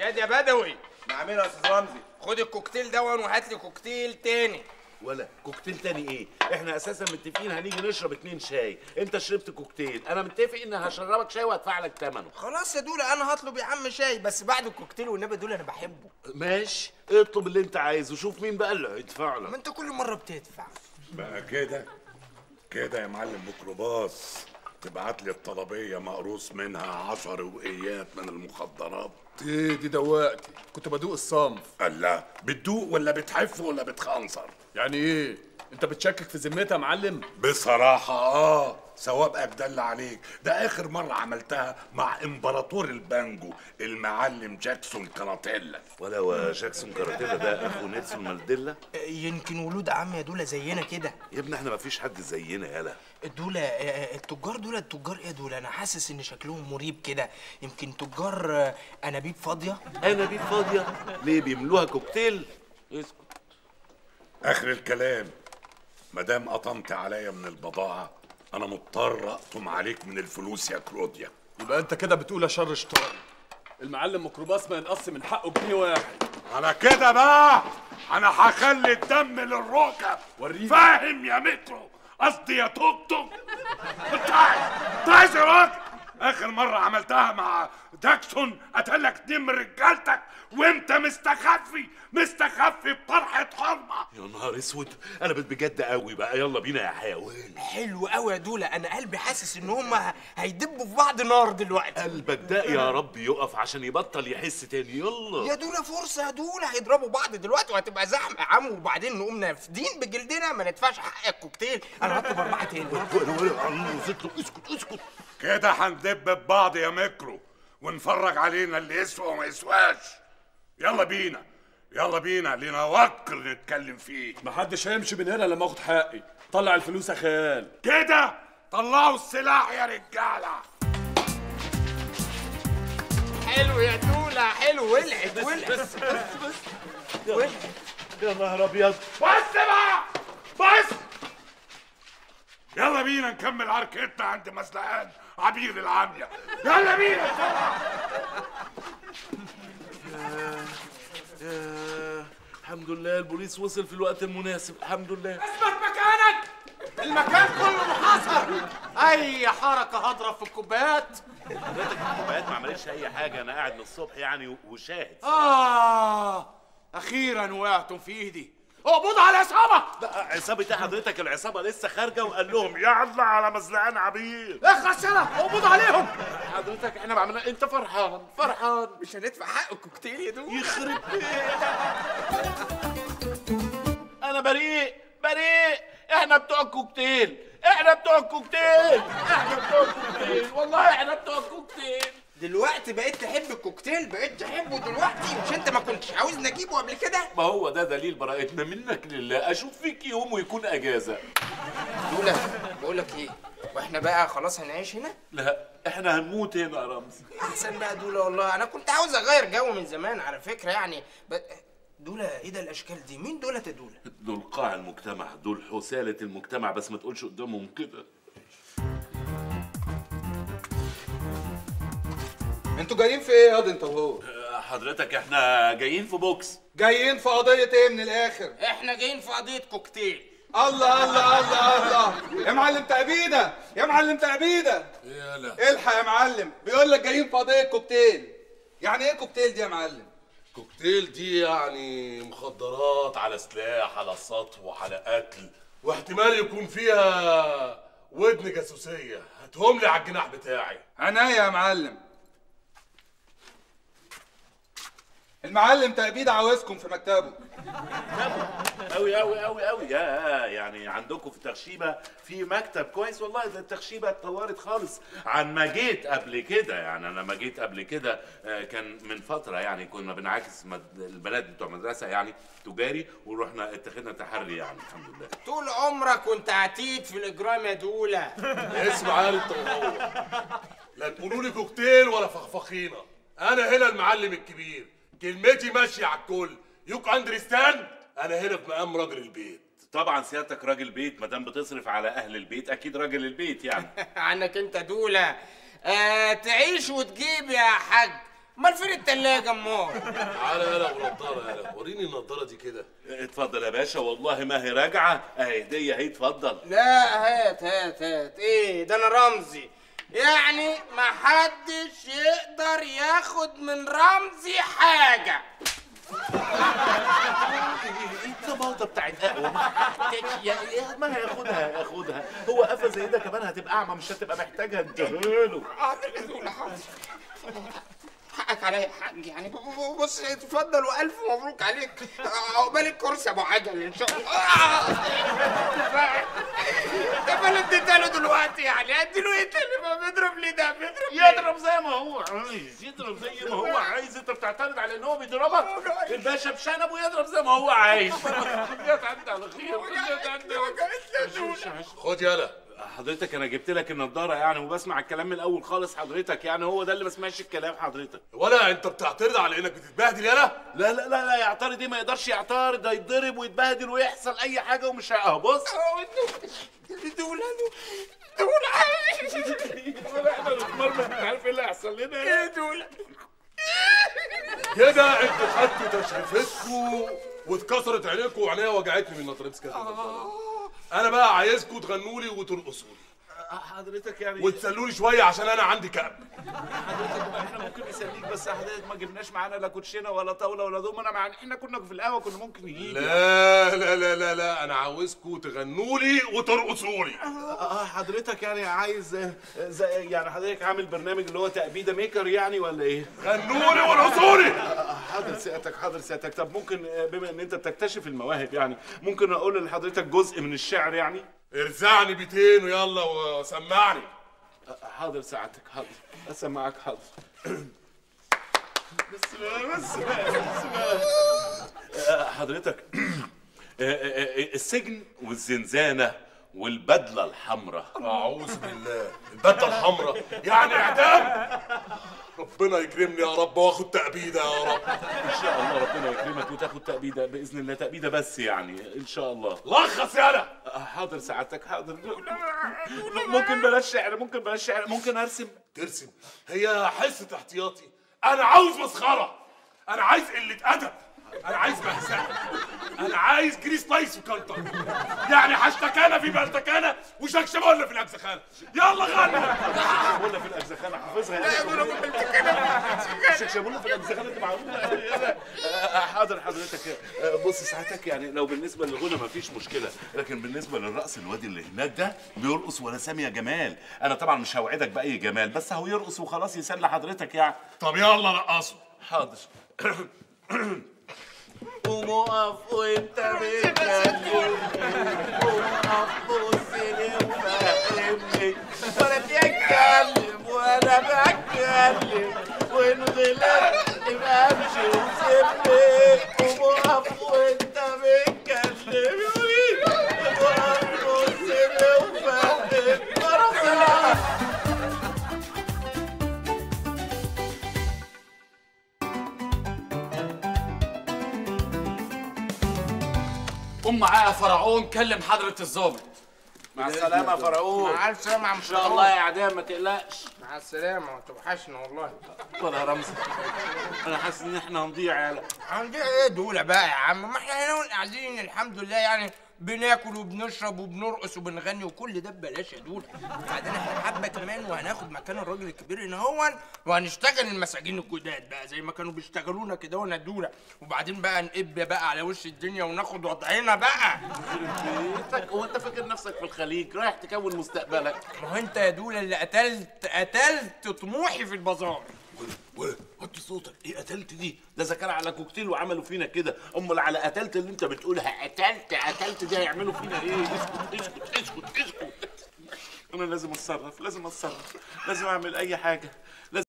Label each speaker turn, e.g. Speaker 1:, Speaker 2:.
Speaker 1: يا يا بدوي
Speaker 2: نعملها يا استاذ رمزي
Speaker 1: خد الكوكتيل دون وهات لي كوكتيل تاني
Speaker 3: ولا كوكتيل تاني ايه احنا اساسا متفقين هنيجي نشرب اتنين شاي انت شربت كوكتيل انا متفق ان هشربك شاي وهدفع لك ثمنه
Speaker 1: خلاص يا دولا انا هطلب يا عم شاي بس بعد الكوكتيل والنبي دول انا بحبه
Speaker 3: ماشي اطلب اللي انت عايزه وشوف مين بقى اللي هيدفع
Speaker 1: ما
Speaker 3: لك
Speaker 1: انت كل مره بتدفع
Speaker 4: بقى كده كده يا معلم ميكروباص تبعت لي الطلبية مقروص منها عشر وقيات من المخدرات
Speaker 5: دي دي دوقتي كنت بدوق الصنف
Speaker 4: الله بتدوق ولا بتحف ولا بتخنصر
Speaker 5: يعني ايه انت بتشكك في ذمتها يا معلم
Speaker 4: بصراحة اه ثوابك دل عليك ده اخر مرة عملتها مع امبراطور البانجو المعلم جاكسون كاناتيلا
Speaker 3: ولا وجاكسون كاراتيلا ده اخو نيلسون مانديلا
Speaker 1: يمكن ولود عم يا دولا زينا كده
Speaker 3: يا ابني احنا مفيش حد زينا يالا
Speaker 1: دولا آه، التجار دول التجار ايه دول انا حاسس ان شكلهم مريب كده يمكن تجار آه، انابيب فاضيه
Speaker 3: انا بيت فاضيه ليه بيملوها كوكتيل اسكت
Speaker 4: اخر الكلام مدام قطمت عليا من البضاعة انا مضطر اقطم عليك من الفلوس يا كلوديا
Speaker 5: يبقى انت كده بتقول يا شر شطار المعلم ميكروباص ما ينقص من حقه جنيه واحد
Speaker 4: على كده بقى انا هخلي الدم للركب
Speaker 5: وريني.
Speaker 4: فاهم يا مترو قصدي يا توك توك انت عايز انت عايز يا راجل اخر مره عملتها مع جاكسون قتلك اتنين من رجالتك وانت مستخفي مستخفي بطرحه حرمه
Speaker 3: يا نهار اسود انا بقيت بجد قوي بقى يلا بينا يا حيوان
Speaker 1: حلو قوي يا دولا انا قلبي حاسس ان هم هيدبوا في بعض نار دلوقتي
Speaker 3: قلبك ده يا رب يقف عشان يبطل يحس تاني
Speaker 1: يا
Speaker 3: يلا
Speaker 1: دولا فرصة يا دولا هيضربوا بعض دلوقتي وهتبقى زحمة يا عم وبعدين نقوم نافدين بجلدنا ما ندفعش حق الكوكتيل انا هطلب أربعة تاني
Speaker 3: ولا ولا عم اسكت اسكت اسكت
Speaker 4: كده هندب ببعض يا ميكرو ونفرج علينا اللي يسوى وما يسواش يلا بينا يلا بينا لنا وكر نتكلم فيه
Speaker 5: محدش هيمشي من هنا لما اخد حقي طلع الفلوس يا خيال
Speaker 4: كده طلعوا السلاح يا رجاله
Speaker 1: حلو يا دولا حلو ولعت ولعت ولعت
Speaker 3: يا نهار ابيض
Speaker 4: بس بقى بس يلا بينا نكمل عركتنا عند مسلقان عبير العامية يلا بينا بسرعة
Speaker 3: يا الحمد لله البوليس وصل في الوقت المناسب الحمد لله
Speaker 6: اثبت مكانك المكان كله محاصر اي حركه هضرب في الكوبايات
Speaker 3: حضرتك الكوبايات ما عملتش اي حاجه انا قاعد من الصبح يعني وشاهد
Speaker 6: اه اخيرا وقعتم في ايدي اقبضوا على العصابه
Speaker 3: لا عصابة ايه حضرتك العصابة لسه خارجة وقال لهم يلا على مزلقان عبير
Speaker 6: اخلص يلا اقبضوا عليهم
Speaker 3: حضرتك احنا ما عملنا انت فرحان فرحان
Speaker 1: مش هندفع حق الكوكتيل يا دولا
Speaker 3: يخرب بيتك انا بريء بريء احنا بتوع الكوكتيل احنا بتوع الكوكتيل احنا بتوع الكوكتيل والله احنا بتوع الكوكتيل
Speaker 1: دلوقتي بقيت تحب الكوكتيل بقيت تحبه دلوقتي مش انت ما كنتش عاوزني اجيبه قبل كده
Speaker 3: ما هو ده دليل براءتنا منك لله اشوف فيك يوم ويكون اجازة
Speaker 1: دولا بقول لك ايه واحنا بقى خلاص هنعيش هنا
Speaker 3: لا احنا هنموت هنا يا رمزي
Speaker 1: احسن بقى دولا والله انا كنت عاوز اغير جو من زمان على فكره يعني ب... دولا ايه ده الاشكال دي مين دولت يا دولا
Speaker 3: دول قاع المجتمع دول حسالة المجتمع بس ما تقولش قدامهم كده
Speaker 2: انتوا جايين في ايه ياض انت وهو
Speaker 3: حضرتك احنا جايين في بوكس
Speaker 2: جايين في قضيه ايه من الاخر
Speaker 1: احنا جايين في قضيه كوكتيل
Speaker 2: الله الله الله الله يا معلم تأبيدة يا معلم تأبيدة
Speaker 5: يالا
Speaker 2: الحق يا معلم بيقول لك جايين في قضيه كوكتيل يعني ايه كوكتيل دي يا معلم
Speaker 7: كوكتيل دي يعني مخدرات على سلاح على سطو على قتل واحتمال يكون فيها ودن جاسوسيه هاتهم لي على الجناح بتاعي
Speaker 2: عناية يا معلم المعلم تأبيد عاوزكم في مكتبه
Speaker 3: قوي قوي قوي قوي يا يعني عندكم في تخشيبه في مكتب كويس والله ده التخشيبه اتطورت خالص عن ما جيت قبل كده يعني انا ما جيت قبل كده آه، كان من فتره يعني كنا بنعاكس مد- البنات بتوع مدرسه يعني تجاري ورحنا اتخذنا تحري يعني الحمد لله
Speaker 1: طول عمرك وانت عتيد في الاجرام يا دولا
Speaker 7: اسمع انت وهو لا تقولوا لي كوكتيل ولا فخفخينه انا هنا المعلم الكبير كلمتي ماشيه على الكل يوك اندرستاند انا هنا في مقام راجل البيت
Speaker 3: طبعا سيادتك راجل بيت ما دام بتصرف على اهل البيت اكيد راجل البيت يعني
Speaker 1: عنك انت دولا آه تعيش وتجيب يا حاج امال فين التلاجة امال
Speaker 7: تعالى يالا ونضاره يالا وريني النضاره دي كده
Speaker 3: اتفضل يا باشا والله ما هي راجعه اهي هديه اهي اتفضل
Speaker 1: لا هات هات هات ايه ده انا رمزي يعني ما حدش يقدر ياخد من رمزي حاجة
Speaker 3: انت بلطه بتاعت قهوه ما حدش يا يا ما هياخدها هياخدها هو قفا زي ده كمان هتبقى اعمى مش هتبقى محتاجها اديها
Speaker 1: حاضر يا دولة حاضر حقك عليا يا حاج يعني ب- ب- بص اتفضل والف مبروك عليك عقبال الكرسي ابو عجل ان شاء الله طب انا اديتها له دلوقتي يعني اديله ايه تاني ما بيضرب لي ده بيضرب ليه؟
Speaker 3: يضرب زي ما هو عايز يضرب زي ما هو عايز انت بتعترض على ان هو بيضربك الباشا بشنبه يضرب زي ما هو عايز جت عدى على خير جت عدى على خير
Speaker 7: خد يالا
Speaker 3: حضرتك انا جبت لك النضاره يعني وبسمع الكلام من الاول خالص حضرتك يعني هو ده اللي ما سمعش الكلام حضرتك
Speaker 7: ولا انت بتعترض على انك بتتبهدل يالا
Speaker 3: لا لا لا لا يعترض ايه ما يقدرش يعترض ده يتضرب ويتبهدل ويحصل اي حاجه ومش ه- اهو بص
Speaker 1: دولة دولة
Speaker 3: احنا نتمرمط مش عارف ايه اللي هيحصل لنا
Speaker 1: يا دولة
Speaker 7: كده انتوا خدتوا تشريفتكم واتكسرت عينيكم وعينيا وجعتني من نطربس كده انا بقى عايزكم تغنوا لي وترقصوا لي
Speaker 3: حضرتك يعني
Speaker 7: وتسلوا لي شويه عشان انا عندي كأب
Speaker 3: حضرتك احنا ممكن نسليك بس حضرتك ما جبناش معانا لا كوتشينه ولا طاوله ولا دومنا مع احنا كنا في القهوه كنا ممكن نجيب
Speaker 7: لا لا لا لا لا انا عاوزكم تغنوا لي وترقصوا لي
Speaker 3: اه حضرتك يعني عايز آه، زي يعني حضرتك عامل برنامج اللي هو تأبيدة ميكر يعني ولا ايه؟
Speaker 7: غنوا لي وارقصوا لي
Speaker 3: آه، حاضر سيادتك حاضر سيادتك طب ممكن آه، بما ان انت بتكتشف المواهب يعني ممكن اقول لحضرتك جزء من الشعر يعني؟
Speaker 7: ارزعني بيتين ويلا وسمعني
Speaker 3: آه، حاضر ساعتك حاضر اسمعك حاضر بس بقى بس بقى بس بقى آه، حضرتك آه، آه، آه، السجن والزنزانة والبدلة الحمراء
Speaker 7: اعوذ بالله البدله الحمراء يعني اعدام ربنا يكرمني يا رب واخد تأبيده يا رب
Speaker 3: ان شاء الله ربنا يكرمك وتاخد تأبيدة بإذن الله تأبيدة بس يعني ان شاء الله
Speaker 7: لخص يالا
Speaker 3: آه، حاضر سعادتك حاضر ممكن بلاش شعر ممكن بلاش شعر ممكن ارسم
Speaker 7: ترسم هي حصه احتياطي انا عاوز مسخره انا عايز قله ادب انا عايز مهزله انا عايز جريس لايس وكانتر يعني حشتكانه في بلتكانه وشكشبوله في الاجزخانه يلا غني
Speaker 3: شكشبوله في الاجزخانه حافظها يا شكشبوله في الاجزخانه دي معروفه آه، حاضر حضرتك آه، بص ساعتك يعني لو بالنسبه للغنى ما فيش مشكله لكن بالنسبه للرقص الواد اللي هناك ده بيرقص ولا سامي جمال انا طبعا مش هوعدك باي جمال بس هو يرقص وخلاص يسلي حضرتك يعني
Speaker 7: طب يلا رقصوا
Speaker 3: حاضر قوم اقف وانت بتكلمني قوم اقف بص لي وفهمني وانا بتكلم وانا بتكلم وان غلطت يبقى امشي وسيبني قوم اقف وانت بتكلمني قوم اقف بص لي وفهمني وانا
Speaker 6: قوم معايا يا فرعون كلم حضرة الظابط
Speaker 3: مع السلامه يا فرعون
Speaker 1: مع السلامة يا عم
Speaker 3: ان شاء الله يا اعدام ما تقلقش
Speaker 1: مع السلامة وتوحشنا والله
Speaker 3: ولا رمزي انا حاسس ان احنا هنضيع يالا
Speaker 1: عندي ايه دولة بقى يا عم ما احنا هنا قاعدين الحمد لله يعني بناكل وبنشرب وبنرقص وبنغني وكل ده ببلاش يا دولة بعدين احنا حبة كمان وهناخد مكان الراجل الكبير هنا هو وهنشتغل المساجين الجداد بقى زي ما كانوا بيشتغلونا كده وانا دولة وبعدين بقى نقب بقى على وش الدنيا وناخد وضعنا بقى
Speaker 3: بيتك هو انت فاكر نفسك في الخليج رايح تكون مستقبلك
Speaker 1: ما هو انت يا دولة اللي قتلت قتلت طموحي في البازار
Speaker 3: وطي صوتك ايه قتلت دي ده اذا كان على كوكتيل وعملوا فينا كده امال على قتلت اللي انت بتقولها قتلت قتلت دي هيعملوا فينا ايه اسكت اسكت اسكت اسكت انا لازم اتصرف لازم اتصرف لازم اعمل اي حاجه لازم